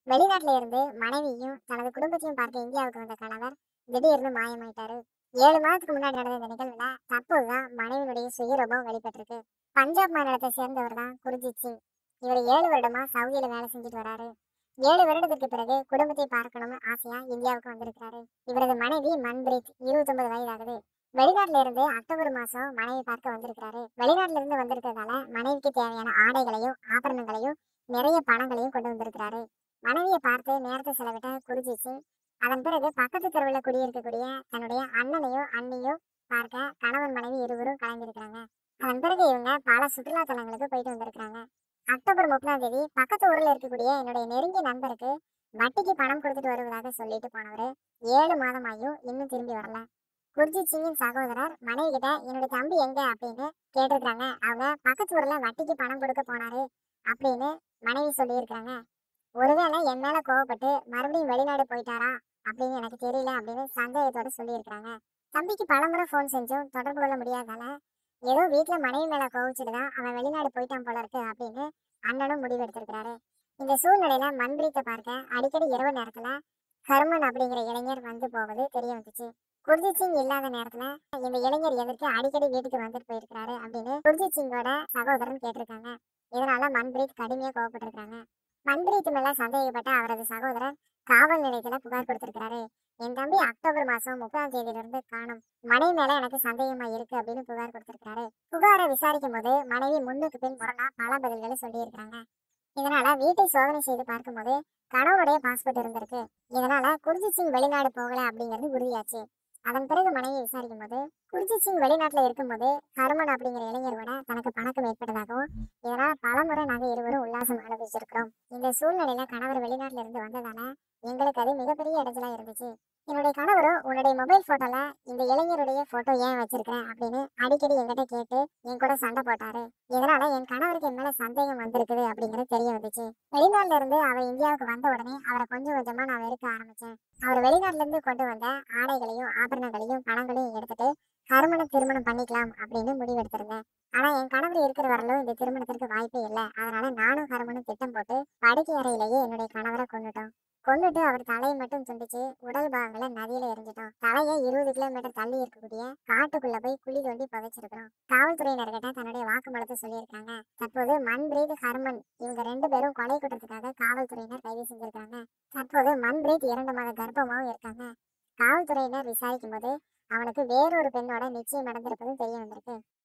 வெளிநாட்டுல இருந்து மனைவியும் தனது குடும்பத்தையும் பார்க்க இந்தியாவுக்கு வந்த கணவர் திடீர்னு மாயமாயிட்டாரு ஏழு மாதத்துக்கு முன்னாடி நடந்த இந்த நிகழ்வுல தற்போதுதான் மனைவியுடைய சுயரூபம் வெளிப்பட்டிருக்கு பஞ்சாப் மாநிலத்தை சேர்ந்தவர் தான் குர்ஜித் சிங் இவர் ஏழு வருடமா சவுதியில வேலை செஞ்சுட்டு வராரு ஏழு வருடத்துக்கு பிறகு குடும்பத்தை பார்க்கணும்னு ஆசையா இந்தியாவுக்கு வந்திருக்கிறாரு இவரது மனைவி மன்பிரீத் இருபத்தொன்பது வயதாகுது வெளிநாட்டுல இருந்து அக்டோபர் மாசம் மனைவி பார்க்க வந்திருக்கிறாரு வெளிநாட்டுல இருந்து வந்திருக்கிறதால மனைவிக்கு தேவையான ஆடைகளையும் ஆபரணங்களையும் நிறைய பணங்களையும் கொண்டு வந்திருக்கிறாரு மனைவியை பார்த்து நேரத்தை செலவிட்ட குருஜித் சிங் அதன் பிறகு பக்கத்து தெருவில் குடியிருக்கக்கூடிய தன்னுடைய அண்ணனையும் அண்ணியும் பார்க்க கணவன் மனைவி இருவரும் கலந்திருக்கிறாங்க அதன் பிறகு இவங்க பல சுற்றுலா தலங்களுக்கு போயிட்டு வந்திருக்கிறாங்க அக்டோபர் முப்பதாம் தேதி பக்கத்து ஊர்ல இருக்கக்கூடிய என்னுடைய நெருங்கிய நண்பருக்கு வட்டிக்கு பணம் கொடுத்துட்டு வருவதாக சொல்லிட்டு போனவரு ஏழு மாதமாயும் இன்னும் திரும்பி வரல குர்ஜித் சிங்கின் சகோதரர் மனைவி கிட்ட என்னுடைய தம்பி எங்க அப்படின்னு கேட்டிருக்காங்க அவங்க பக்கத்து ஊர்ல வட்டிக்கு பணம் கொடுக்க போனாரு அப்படின்னு மனைவி சொல்லியிருக்காங்க ஒருவேளை என் மேல கோவப்பட்டு மறுபடியும் வெளிநாடு போயிட்டாரா அப்படின்னு எனக்கு தெரியல அப்படின்னு சந்தேகத்தோட சொல்லியிருக்காங்க தம்பிக்கு பலமுறை ஃபோன் செஞ்சும் தொடர்பு கொள்ள முடியாதால ஏதோ வீட்டுல மனைவி மேல கோவிச்சுட்டு தான் அவன் வெளிநாடு போயிட்டான் போல இருக்கு அப்படின்னு அண்ணனும் முடிவு எடுத்திருக்கிறாரு இந்த சூழ்நிலையில மன்பிரீத்தை பார்க்க அடிக்கடி இரவு நேரத்துல ஹர்மன் அப்படிங்கிற இளைஞர் வந்து போவது தெரிய வந்துச்சு குர்ஜித் சிங் இல்லாத நேரத்துல இந்த இளைஞர் எதற்கு அடிக்கடி வீட்டுக்கு வந்துட்டு போயிருக்கிறாரு அப்படின்னு குர்ஜித் சிங்கோட சகோதரன் கேட்டிருக்காங்க இதனால மன்பிரீத் கடுமையா கோவப்பட்டிருக்காங்க மன்பிரீத் மேல சந்தேகப்பட்ட அவரது சகோதரர் காவல் நிலையத்துல புகார் கொடுத்திருக்கிறாரு என் தம்பி அக்டோபர் மாசம் முப்பதாம் தேதியில இருந்து காணும் மனைவி மேல எனக்கு சந்தேகமா இருக்கு அப்படின்னு புகார் கொடுத்திருக்காரு புகாரை விசாரிக்கும் போது மனைவி முன்னுக்கு பின் முரணா பல பதில்களை சொல்லியிருக்காங்க இதனால வீட்டை சோதனை செய்து பார்க்கும்போது கணவனுடைய பாஸ்போர்ட் இருந்திருக்கு இதனால குர்ஜித் சிங் வெளிநாடு போகல அப்படிங்கிறது உறுதியாச்சு அதன் பிறகு மனைவி விசாரிக்கும் போது குர்ஜித் சிங் வெளிநாட்டுல இருக்கும்போது ஹர்மன் அப்படிங்கிற இளைஞரோட தனக்கு பணக்கம் ஏற்பட்டதாகவும் இதனால பலமுறை நாங்க இருவரும் உல்லாசம் அனுபவிச்சிருக்கிறோம் இந்த சூழ்நிலையில கணவர் வெளிநாட்டுல இருந்து வந்ததால எங்களுக்கு அது மிகப்பெரிய இடைஞ்சலா இருந்துச்சு என்னுடைய கணவரும் உன்னுடைய மொபைல் போட்டோல இந்த இளைஞருடைய போட்டோ ஏன் வச்சிருக்கிறேன் அப்படின்னு அடிக்கடி என்கிட்ட கேட்டு என் கூட சண்டை போட்டாரு இதனால என் கணவருக்கு என் மேல சந்தேகம் வந்திருக்குது அப்படிங்கிறது தெரிய வந்துச்சு வெளிநாட்டுல இருந்து அவர் இந்தியாவுக்கு வந்த உடனே அவரை கொஞ்சம் கொஞ்சமா நான் வெறுக்க ஆரம்பிச்சேன் அவர் வெளிநாட்டுல இருந்து கொண்டு வந்த ஆடைகளையும் ஆபரணங்களையும் பணங்களையும் எடுத்துட்டு ஹர்மனை திருமணம் பண்ணிக்கலாம் அப்படின்னு முடிவெடுத்திருந்தேன் ஆனா என் கணவர் இருக்கிற வரலும் இந்த திருமணத்திற்கு வாய்ப்பே இல்லை அதனால நானும் ஹர்மனும் திட்டம் போட்டு படுக்கை அறையிலேயே என்னுடைய கணவரை கொண்டுட்டோம் கொண்டுட்டு அவர் தலையை மட்டும் துண்டிச்சு உடல் பாகங்களை நதியில எரிஞ்சிட்டோம் தலையை இருபது கிலோமீட்டர் தள்ளி இருக்கக்கூடிய காட்டுக்குள்ள போய் குழி தோண்டி புதைச்சிருக்கிறோம் காவல்துறையினர்கிட்ட தன்னுடைய வாக்குமூலத்தை சொல்லியிருக்காங்க தற்போது மன்பிரீத் ஹர்மன் இவங்க ரெண்டு பேரும் கொலை குற்றத்துக்காக காவல்துறையினர் கைது செஞ்சிருக்காங்க தற்போது மன்பிரீத் இரண்டு மாத கர்ப்பமாவும் இருக்காங்க காவல்துறையினர் விசாரிக்கும் போது அவனுக்கு வேறொரு பெண்ணோட நிச்சயம் நடந்திருப்பதும் தெரிய வந்திருக்கு